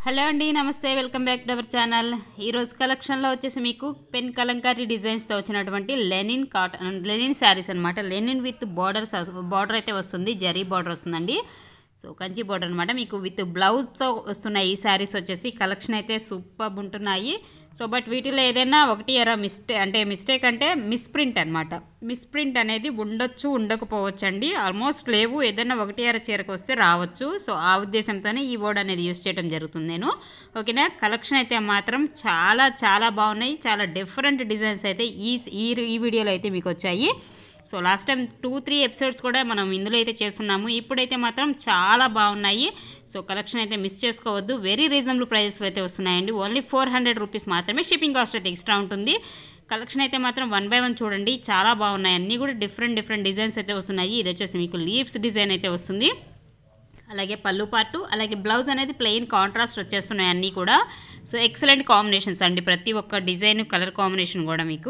hello అండి నమస్తే welcome back to our channel ఈరోజు కలెక్షన్లో వచ్చేసి మీకు పెన్ కలంకారీ డిజైన్స్తో వచ్చినటువంటి లెనిన్ కాటన్ లెనిన్ శారీస్ అనమాట లెనిన్ విత్ బార్డర్స్ బార్డర్ అయితే వస్తుంది జరీ బార్డర్ వస్తుందండి సో కంచి బార్డర్ అనమాట మీకు విత్ బ్లౌజ్తో వస్తున్నాయి ఈ శారీస్ వచ్చేసి కలెక్షన్ అయితే సూపర్ ఉంటున్నాయి సో బట్ వీటిలో ఏదైనా ఒకటి ఎరా మిస్టే అంటే మిస్టేక్ అంటే మిస్ప్రింట్ అనమాట మిస్ప్రింట్ అనేది ఉండొచ్చు ఉండకపోవచ్చు అండి ఆల్మోస్ట్ లేవు ఏదైనా ఒకటి ఎర చీరకు వస్తే రావచ్చు సో ఆ ఉద్దేశంతోనే ఈ బోర్డ్ అనేది యూస్ చేయడం జరుగుతుంది నేను ఓకేనా కలెక్షన్ అయితే మాత్రం చాలా చాలా బాగున్నాయి చాలా డిఫరెంట్ డిజైన్స్ అయితే ఈ ఈ ఈ వీడియోలో అయితే మీకు వచ్చాయి so last time two three episodes కూడా మనం ఇందులో అయితే చేస్తున్నాము ఇప్పుడైతే మాత్రం చాలా బాగున్నాయి సో కలెక్షన్ అయితే మిస్ చేసుకోవద్దు వెరీ రీజనబుల్ ప్రైజెస్లో అయితే వస్తున్నాయండి ఓన్లీ ఫోర్ హండ్రెడ్ రూపీస్ మాత్రమే షిప్పింగ్ కాస్ట్ అయితే ఎక్స్ట్రా ఉంటుంది కలెక్షన్ అయితే మాత్రం వన్ బై వన్ చూడండి చాలా బాగున్నాయి అన్నీ కూడా డిఫరెంట్ డిఫరెంట్ డిజైన్స్ అయితే వస్తున్నాయి ఇది వచ్చేసి మీకు లీవ్స్ డిజైన్ అయితే వస్తుంది అలాగే పళ్ళు పాటు అలాగే బ్లౌజ్ అనేది ప్లెయిన్ కాంట్రాస్ట్ వచ్చేస్తున్నాయి అన్నీ కూడా సో ఎక్సలెంట్ కాంబినేషన్స్ అండి ప్రతి ఒక్క డిజైన్ కలర్ కాంబినేషన్ కూడా మీకు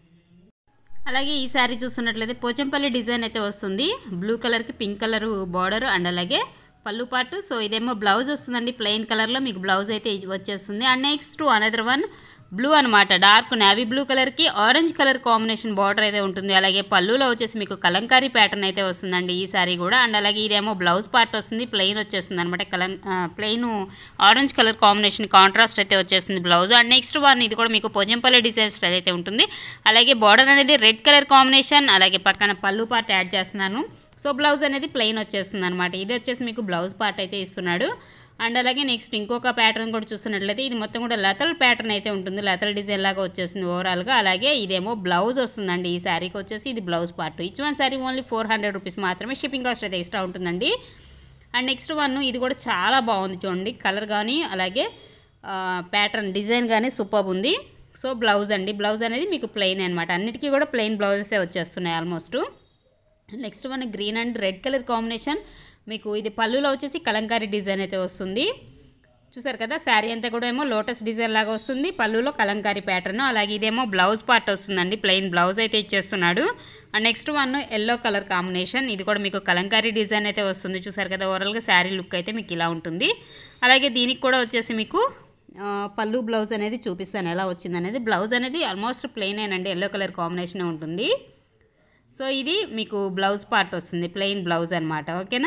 అలాగే ఈ శారీ చూస్తున్నట్లయితే పోచంపల్లి డిజైన్ అయితే వస్తుంది బ్లూ కలర్కి పింక్ కలర్ బార్డర్ అండ్ అలాగే పళ్ళు పాటు సో ఇదేమో బ్లౌజ్ వస్తుందండి ప్లెయిన్ కలర్లో మీకు బ్లౌజ్ అయితే వచ్చేస్తుంది and next another one blue అనమాట డార్క్ నావీ బ్లూ కలర్కి ఆరెంజ్ కలర్ కాంబినేషన్ బార్డర్ అయితే ఉంటుంది అలాగే పళ్ళులో వచ్చేసి మీకు కలంకారీ ప్యాటర్న్ అయితే వస్తుందండి ఈ శారీ కూడా అండ్ అలాగే ఇదేమో బ్లౌజ్ పార్ట్ వస్తుంది ప్లెయిన్ వచ్చేస్తుంది అనమాట కలం plain orange colour combination contrast అయితే వచ్చేస్తుంది బ్లౌజ్ అండ్ నెక్స్ట్ వన్ ఇది కూడా మీకు పోజంపల్లి డిజైన్ స్టైల్ అయితే ఉంటుంది అలాగే బార్డర్ అనేది రెడ్ కలర్ కాంబినేషన్ అలాగే పక్కన పళ్ళు పార్ట్ యాడ్ చేస్తున్నాను సో బ్లౌజ్ అనేది ప్లెయిన్ వచ్చేస్తుంది అనమాట ఇది వచ్చేసి మీకు బ్లౌజ్ పార్ట్ అయితే ఇస్తున్నాడు అండ్ అలాగే నెక్స్ట్ ఇంకొక ప్యాటర్న్ కూడా చూస్తున్నట్లయితే ఇది మొత్తం కూడా లతల్ ప్యాటర్న్ అయితే ఉంటుంది లతల్ డిజైన్ లాగా వచ్చేస్తుంది ఓవరాల్గా అలాగే ఇదేమో బ్లౌజ్ వస్తుందండి ఈ శారీకి వచ్చేసి ఇది blouse part each one sari only four hundred rupees మాత్రమే షిప్పింగ్ కాస్ట్ అయితే ఎక్స్ట్రా ఉంటుందండి అండ్ నెక్స్ట్ వన్ ఇది కూడా చాలా బాగుంది చూడండి కలర్ కానీ అలాగే ప్యాటర్న్ డిజైన్ కానీ సూపర్ ఉంది సో బ్లౌజ్ అండి బ్లౌజ్ అనేది మీకు ప్లెయిన్ అనమాట అన్నిటికీ కూడా ప్లెయిన్ బ్లౌజెసే వచ్చేస్తున్నాయి almost next one green and red colour combination మీకు ఇది పళ్ళులో వచ్చేసి కలంకారీ డిజైన్ అయితే వస్తుంది చూసారు కదా శారీ అంతా కూడా ఏమో లోటస్ డిజైన్ లాగా వస్తుంది పళ్ళులో కలంకారీ ప్యాటర్న్ అలాగే ఇదేమో బ్లౌజ్ పార్ట్ వస్తుందండి ప్లెయిన్ బ్లౌజ్ అయితే ఇచ్చేస్తున్నాడు and next one yellow colour combination ఇది కూడా మీకు కలంకారీ డిజైన్ అయితే వస్తుంది చూసారు కదా ఓవరాల్గా శారీ లుక్ అయితే మీకు ఇలా ఉంటుంది అలాగే దీనికి కూడా వచ్చేసి మీకు పళ్ళు బ్లౌజ్ అనేది చూపిస్తాను ఎలా వచ్చింది అనేది బ్లౌజ్ అనేది ఆల్మోస్ట్ ప్లెయిన్ అండి ఎల్లో కలర్ కాంబినేషన్ ఉంటుంది సో ఇది మీకు బ్లౌజ్ పార్ట్ వస్తుంది ప్లెయిన్ బ్లౌజ్ అనమాట ఓకేనా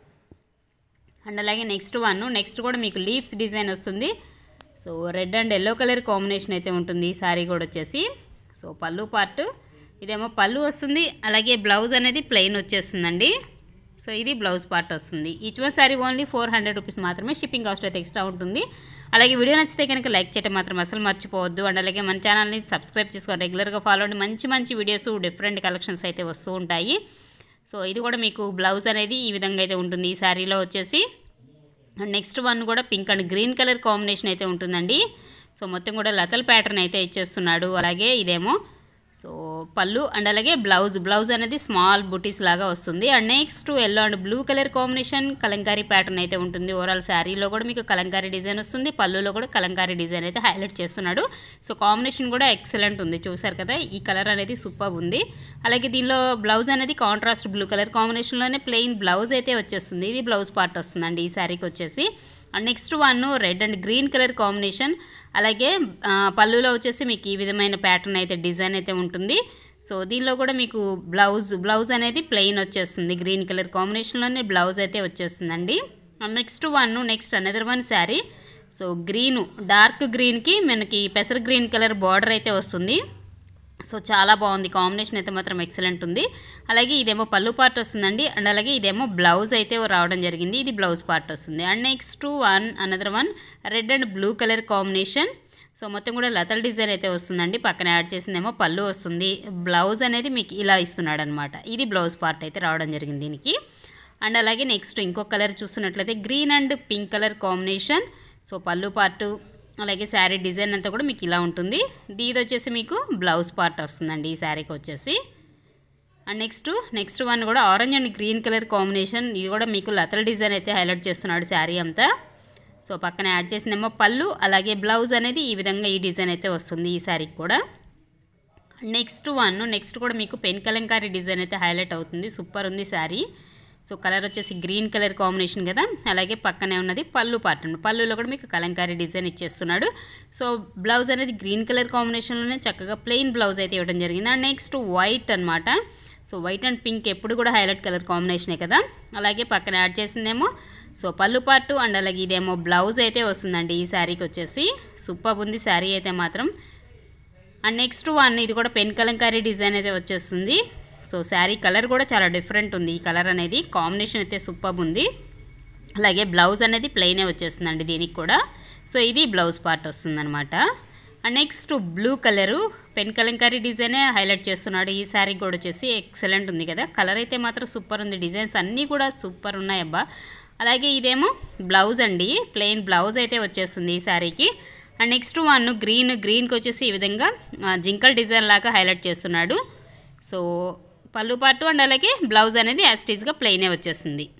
అండ్ అలాగే నెక్స్ట్ వన్ నెక్స్ట్ కూడా మీకు లీవ్స్ డిజైన్ వస్తుంది so red and yellow colour combination అయితే ఉంటుంది ఈ శారీ కూడా వచ్చేసి సో పళ్ళు పార్ట్ ఇదేమో పళ్ళు వస్తుంది అలాగే బ్లౌజ్ అనేది ప్లెయిన్ వచ్చేస్తుందండి సో ఇది బ్లౌజ్ పార్ట్ వస్తుంది each one sari only four hundred rupees మాత్రమే షిప్పింగ్ కాస్ట్ అయితే ఎక్స్ట్రా ఉంటుంది అలాగే వీడియో నచ్చితే కనుక లైక్ చేయడం మాత్రం అసలు మర్చిపోవద్దు అండ్ అలాగే మన ఛానల్ని సబ్స్క్రైబ్ చేసుకోండి రెగ్యులర్గా ఫాలో అండి మంచి మంచి వీడియోస్ డిఫరెంట్ కలెక్షన్స్ అయితే వస్తూ ఉంటాయి సో ఇది కూడా మీకు బ్లౌజ్ అనేది ఈ విధంగా అయితే ఉంటుంది ఈ శారీలో వచ్చేసి నెక్స్ట్ వన్ కూడా pink and green colour combination అయితే ఉంటుందండి సో మొత్తం కూడా లతల్ ప్యాటర్న్ అయితే ఇచ్చేస్తున్నాడు అలాగే ఇదేమో సో పళ్ళు అండ్ అలాగే బ్లౌజ్ బ్లౌజ్ అనేది స్మాల్ బుటీస్ లాగా వస్తుంది and next yellow and blue colour combination kalamkari pattern అయితే ఉంటుంది ఓవరాల్ శారీలో కూడా మీకు కలంకారీ డిజైన్ వస్తుంది పళ్ళులో కూడా కలంకారీ డిజైన్ అయితే హైలైట్ చేస్తున్నాడు సో కాంబినేషన్ కూడా ఎక్సలెంట్ ఉంది చూసారు కదా ఈ కలర్ అనేది సూపర్ ఉంది అలాగే దీనిలో బ్లౌజ్ అనేది కాంట్రాస్ట్ బ్లూ కలర్ కాంబినేషన్లోనే ప్లెయిన్ బ్లౌజ్ అయితే వచ్చేస్తుంది ఇది బ్లౌజ్ పార్ట్ వస్తుందండి ఈ శారీకి వచ్చేసి and next one red and green colour combination అలాగే పళ్ళులో వచ్చేసి మీకు ఈ విధమైన ప్యాటర్న్ అయితే డిజైన్ అయితే ఉంటుంది సో దీనిలో కూడా మీకు బ్లౌజ్ బ్లౌజ్ అనేది ప్లెయిన్ వచ్చేస్తుంది గ్రీన్ కలర్ కాంబినేషన్లోనే బ్లౌజ్ అయితే వచ్చేస్తుందండి next one next another one sari so green dark గ్రీన్కి మనకి పెసర్ గ్రీన్ కలర్ బార్డర్ అయితే వస్తుంది సో చాలా బాగుంది కాంబినేషన్ అయితే మాత్రం ఎక్సలెంట్ ఉంది అలాగే ఇదేమో పళ్ళు పార్ట్ వస్తుందండి అండ్ అలాగే ఇదేమో బ్లౌజ్ అయితే రావడం జరిగింది ఇది బ్లౌజ్ పార్ట్ వస్తుంది and next one another one red and blue colour combination so మొత్తం కూడా లతల్ డిజైన్ అయితే వస్తుందండి పక్కన యాడ్ చేసిందేమో పళ్ళు వస్తుంది బ్లౌజ్ అనేది మీకు ఇలా ఇస్తున్నాడు అనమాట ఇది బ్లౌజ్ పార్ట్ అయితే రావడం జరిగింది దీనికి అండ్ అలాగే నెక్స్ట్ ఇంకొక కలర్ చూస్తున్నట్లయితే green and pink colour combination so pallu part అలాగే శారీ డిజైన్ అంతా కూడా మీకు ఇలా ఉంటుంది ఇది వచ్చేసి మీకు బ్లౌజ్ పార్ట్ వస్తుందండి ఈ శారీకి వచ్చేసి అండ్ నెక్స్ట్ నెక్స్ట్ వన్ కూడా orange and green colour combination ఇది కూడా మీకు లతల డిజైన్ అయితే హైలైట్ చేస్తున్నాడు శారీ అంతా సో పక్కన యాడ్ చేసిందేమో పళ్ళు అలాగే బ్లౌజ్ అనేది ఈ విధంగా ఈ డిజైన్ అయితే వస్తుంది ఈ శారీకి కూడా నెక్స్ట్ వన్ నెక్స్ట్ కూడా మీకు పెన్ కలంకారీ డిజైన్ అయితే హైలైట్ అవుతుంది సూపర్ ఉంది శారీ సో కలర్ వచ్చేసి గ్రీన్ కలర్ కాంబినేషన్ కదా అలాగే పక్కనే ఉన్నది పళ్ళు పార్ట్ అన్నమాట పళ్ళులో కూడా మీకు కలంకారీ డిజైన్ ఇచ్చేస్తున్నాడు సో బ్లౌజ్ అనేది గ్రీన్ కలర్ కాంబినేషన్లోనే చక్కగా ప్లెయిన్ బ్లౌజ్ అయితే ఇవ్వడం జరిగింది అండ్ నెక్స్ట్ వైట్ అనమాట సో వైట్ అండ్ పింక్ ఎప్పుడు కూడా హైలైట్ కలర్ కాంబినేషనే కదా అలాగే పక్కన యాడ్ చేసిందేమో సో పళ్ళు పార్టు అండ్ అలాగే ఇదేమో బ్లౌజ్ అయితే వస్తుందండి ఈ శారీకి వచ్చేసి సూపర్ ఉంది శారీ అయితే మాత్రం అండ్ నెక్స్ట్ వన్ ఇది కూడా పెన్ కలంకారీ డిజైన్ అయితే వచ్చేస్తుంది సో శారీ కలర్ కూడా చాలా డిఫరెంట్ ఉంది ఈ కలర్ అనేది కాంబినేషన్ అయితే సూపర్ ఉంది అలాగే బ్లౌజ్ అనేది ప్లెయినే వచ్చేస్తుందండి దీనికి కూడా సో ఇది బ్లౌజ్ పార్ట్ వస్తుందన్నమాట and next blue colour pen kalamkari డిజైనే హైలైట్ చేస్తున్నాడు ఈ శారీ కూడా వచ్చేసి ఎక్సలెంట్ ఉంది కదా కలర్ అయితే మాత్రం సూపర్ ఉంది డిజైన్స్ అన్నీ కూడా సూపర్ ఉన్నాయి అబ్బా అలాగే ఇదేమో బ్లౌజ్ అండి ప్లెయిన్ బ్లౌజ్ అయితే వచ్చేస్తుంది ఈ శారీకి అండ్ నెక్స్ట్ వన్ గ్రీన్ గ్రీన్కి వచ్చేసి ఈ విధంగా ఆ, జింకల్ డిజైన్ లాగా హైలైట్ చేస్తున్నాడు సో పళ్ళు పాటు అండ్ అలాగే బ్లౌజ్ అనేది యాస్టీజ్గా ప్లెయినే వచ్చేస్తుంది